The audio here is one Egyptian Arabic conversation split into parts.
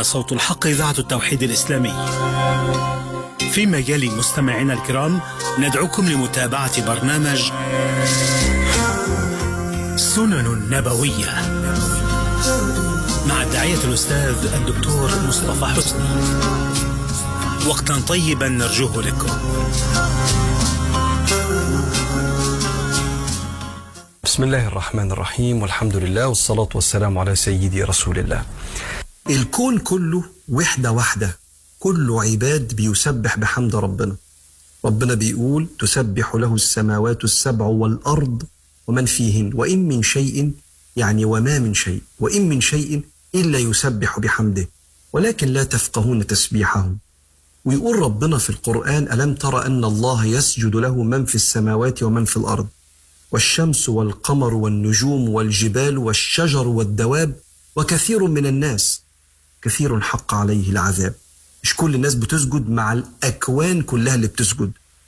صوت الحق إذاعة التوحيد الإسلامي فيما يلي مستمعينا الكرام ندعوكم لمتابعة برنامج سنن نبوية مع الداعية الأستاذ الدكتور مصطفى حسني وقتا طيبا نرجوه لكم بسم الله الرحمن الرحيم والحمد لله والصلاة والسلام على سيدي رسول الله الكون كله وحدة واحدة كله عباد بيسبح بحمد ربنا ربنا بيقول تسبح له السماوات السبع والأرض ومن فيهن وإن من شيء يعني وما من شيء وإن من شيء إلا يسبح بحمده ولكن لا تفقهون تسبيحهم ويقول ربنا في القرآن ألم تر أن الله يسجد له من في السماوات ومن في الأرض والشمس والقمر والنجوم والجبال والشجر والدواب وكثير من الناس كثير حق عليه العذاب مش كل الناس بتسجد مع الأكوان كلها اللي بتسجد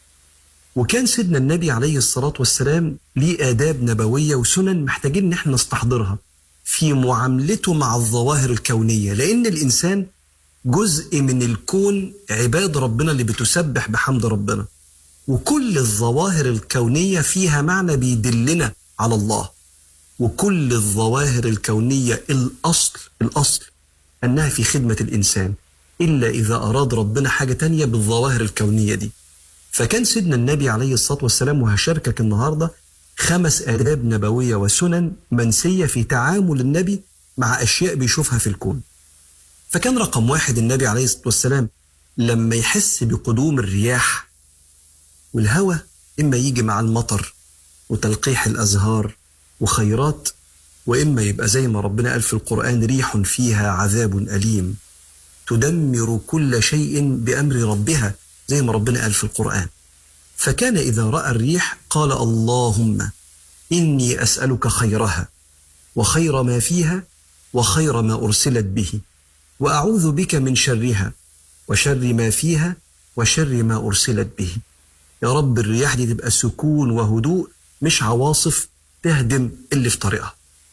وكان سيدنا النبي عليه الصلاة والسلام ليه آداب نبوية وسنن محتاجين إن احنا نستحضرها في معاملته مع الظواهر الكونية لأن الإنسان جزء من الكون عباد ربنا اللي بتسبح بحمد ربنا وكل الظواهر الكونية فيها معنى بيدلنا على الله وكل الظواهر الكونية الأصل الأصل أنها في خدمة الإنسان إلا إذا أراد ربنا حاجة تانية بالظواهر الكونية دي فكان سيدنا النبي عليه الصلاة والسلام وهشاركك النهاردة خمس آداب نبوية وسنن منسية في تعامل النبي مع أشياء بيشوفها في الكون فكان رقم واحد النبي عليه الصلاة والسلام لما يحس بقدوم الرياح والهوى إما يجي مع المطر وتلقيح الأزهار وخيرات وإما يبقى زي ما ربنا قال في القرآن ريح فيها عذاب أليم تدمر كل شيء بأمر ربها زي ما ربنا قال في القرآن فكان إذا رأى الريح قال اللهم إني أسألك خيرها وخير ما فيها وخير ما أرسلت به وأعوذ بك من شرها وشر ما فيها وشر ما أرسلت به يا رب الرياح دي تبقى سكون وهدوء مش عواصف تهدم اللي في طريقها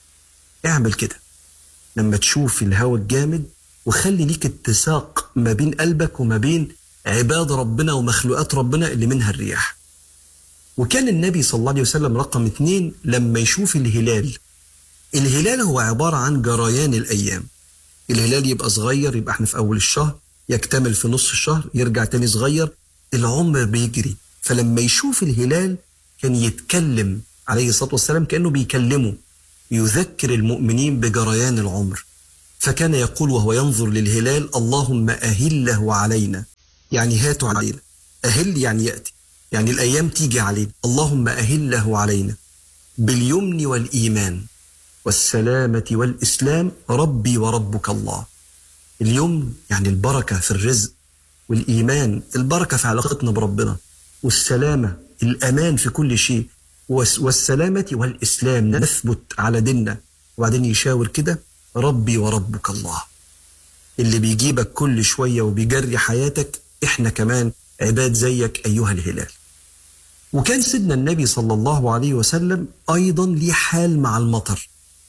اعمل كده لما تشوف الهواء الجامد وخلي ليك اتساق ما بين قلبك وما بين عباد ربنا ومخلوقات ربنا اللي منها الرياح وكان النبي صلى الله عليه وسلم رقم اتنين لما يشوف الهلال الهلال هو عبارة عن جريان الأيام الهلال يبقى صغير يبقى احنا في أول الشهر يكتمل في نص الشهر يرجع تاني صغير العمر بيجري فلما يشوف الهلال كان يتكلم عليه الصلاة والسلام كأنه بيكلمه يذكر المؤمنين بجريان العمر فكان يقول وهو ينظر للهلال اللهم أهله علينا يعني هاته علينا أهل يعني يأتي يعني الأيام تيجي علينا اللهم أهله علينا باليمن والإيمان والسلامة والإسلام ربي وربك الله اليمن يعني البركة في الرزق والإيمان البركة في علاقتنا بربنا والسلامة الأمان في كل شيء والسلامة والإسلام نثبت على ديننا وبعدين يشاور كده ربي وربك الله اللي بيجيبك كل شوية وبيجري حياتك احنا كمان عباد زيك أيها الهلال وكان سيدنا النبي صلى الله عليه وسلم أيضا ليه حال مع المطر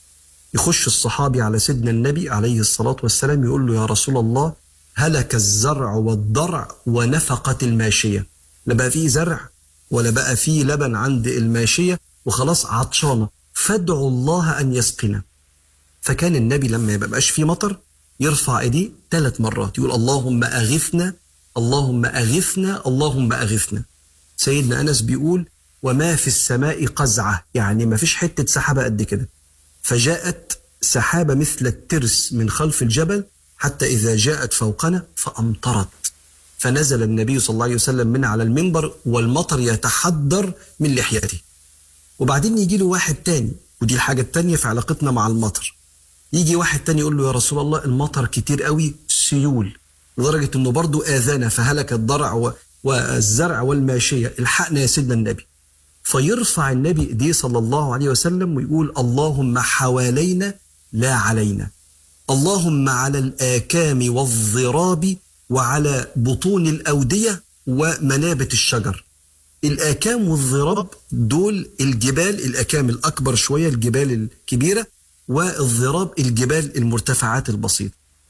يخش الصحابي على سيدنا النبي عليه الصلاة والسلام يقول له يا رسول الله هلك الزرع والضرع ونفقت الماشية لا بقى فيه زرع ولا بقى فيه لبن عند الماشية وخلاص عطشانة فادعوا الله أن يسقنا فكان النبي لما يبقاش فيه مطر يرفع ايديه ثلاث مرات يقول اللهم أغثنا اللهم أغثنا اللهم أغثنا سيدنا أنس بيقول وما في السماء قزعة يعني ما فيش حتة سحابة قد كده فجاءت سحابة مثل الترس من خلف الجبل حتى إذا جاءت فوقنا فأمطرت فنزل النبي صلى الله عليه وسلم من على المنبر والمطر يتحدر من لحيته وبعدين يجي له واحد تاني ودي الحاجة التانية في علاقتنا مع المطر يجي واحد تاني يقول له يا رسول الله المطر كتير قوي سيول لدرجة انه برضو آذانا فهلك الضرع والزرع والماشية الحقنا يا سيدنا النبي فيرفع النبي ايديه صلى الله عليه وسلم ويقول اللهم حوالينا لا علينا اللهم على الآكام والضراب وعلى بطون الأودية ومنابت الشجر الآكام والضراب دول الجبال الآكام الأكبر شوية الجبال الكبيرة والضراب الجبال المرتفعات البسيطة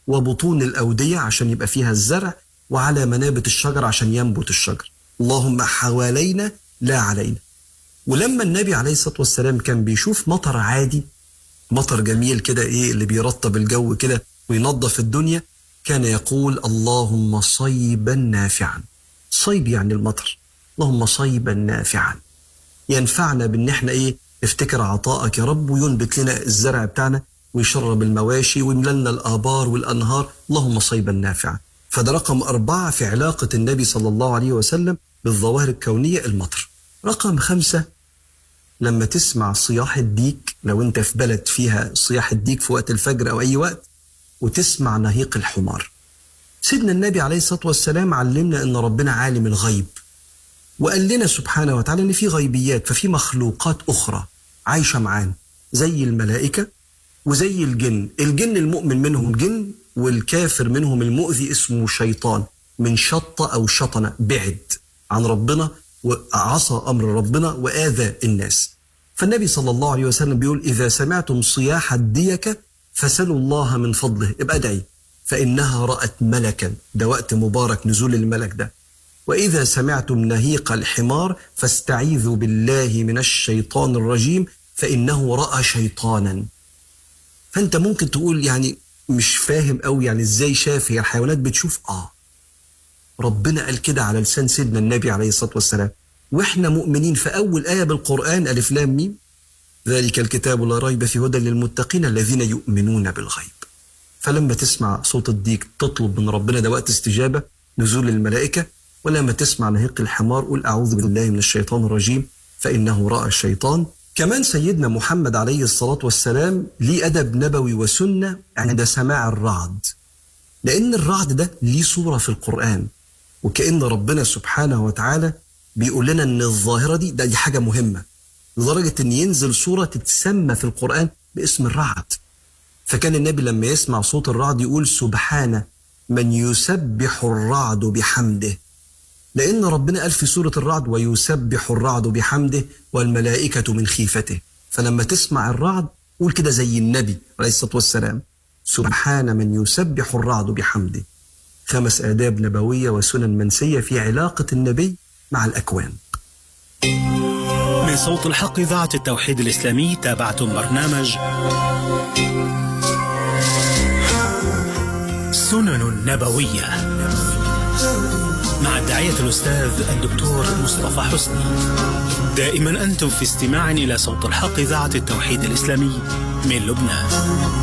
وبطون الأودية عشان يبقى فيها الزرع وعلى منابت الشجر عشان ينبت الشجر اللهم حوالينا لا علينا ولما النبي عليه الصلاة والسلام كان بيشوف مطر عادي مطر جميل كده ايه اللي بيرطب الجو كده وينظف الدنيا كان يقول اللهم صيبا نافعا صيب يعني المطر اللهم صيبا نافعا ينفعنا بان احنا ايه نفتكر عطائك يا رب وينبت لنا الزرع بتاعنا ويشرب المواشي ويملى لنا الابار والانهار اللهم صيبا نافعا فده رقم أربعة في علاقة النبي صلى الله عليه وسلم بالظواهر الكونية المطر رقم خمسة لما تسمع صياح الديك لو انت في بلد فيها صياح الديك في وقت الفجر او اي وقت وتسمع نهيق الحمار سيدنا النبي عليه الصلاه والسلام علمنا ان ربنا عالم الغيب وقال لنا سبحانه وتعالى ان في غيبيات ففي مخلوقات اخرى عايشه معانا زي الملائكه وزي الجن الجن المؤمن منهم جن والكافر منهم المؤذي اسمه شيطان من شط او شطن بعد عن ربنا وعصى امر ربنا واذى الناس فالنبي صلى الله عليه وسلم بيقول اذا سمعتم صياح الديكه فسلوا الله من فضله ابقى ادعي فانها رات ملكا ده وقت مبارك نزول الملك ده واذا سمعتم نهيق الحمار فاستعيذوا بالله من الشيطان الرجيم فانه راى شيطانا فانت ممكن تقول يعني مش فاهم قوي يعني ازاي شاف هي الحيوانات بتشوف اه ربنا قال كده على لسان سيدنا النبي عليه الصلاه والسلام واحنا مؤمنين في اول ايه بالقران الف لام ميم ذلك الكتاب لا ريب فيه هدى للمتقين الذين يؤمنون بالغيب فلما تسمع صوت الديك تطلب من ربنا ده وقت استجابه نزول الملائكه ولما تسمع نهيق الحمار قل اعوذ بالله من الشيطان الرجيم فانه راى الشيطان كمان سيدنا محمد عليه الصلاه والسلام ليه ادب نبوي وسنه عند سماع الرعد لان الرعد ده ليه صوره في القران وكأن ربنا سبحانه وتعالى بيقول لنا ان الظاهرة دي ده دي حاجة مهمة لدرجة ان ينزل سورة تتسمى في القرآن باسم الرعد فكان النبي لما يسمع صوت الرعد يقول سبحان من يسبح الرعد بحمده لأن ربنا قال في سورة الرعد ويسبح الرعد بحمده والملائكة من خيفته فلما تسمع الرعد قول كده زي النبي عليه الصلاة والسلام سبحان من يسبح الرعد بحمده خمس آداب نبوية وسنن منسية في علاقة النبي مع الأكوان من صوت الحق إذاعة التوحيد الإسلامي تابعتم برنامج سنن نبوية مع الداعية الأستاذ الدكتور مصطفى حسني دائما أنتم في استماع إلى صوت الحق إذاعة التوحيد الإسلامي من لبنان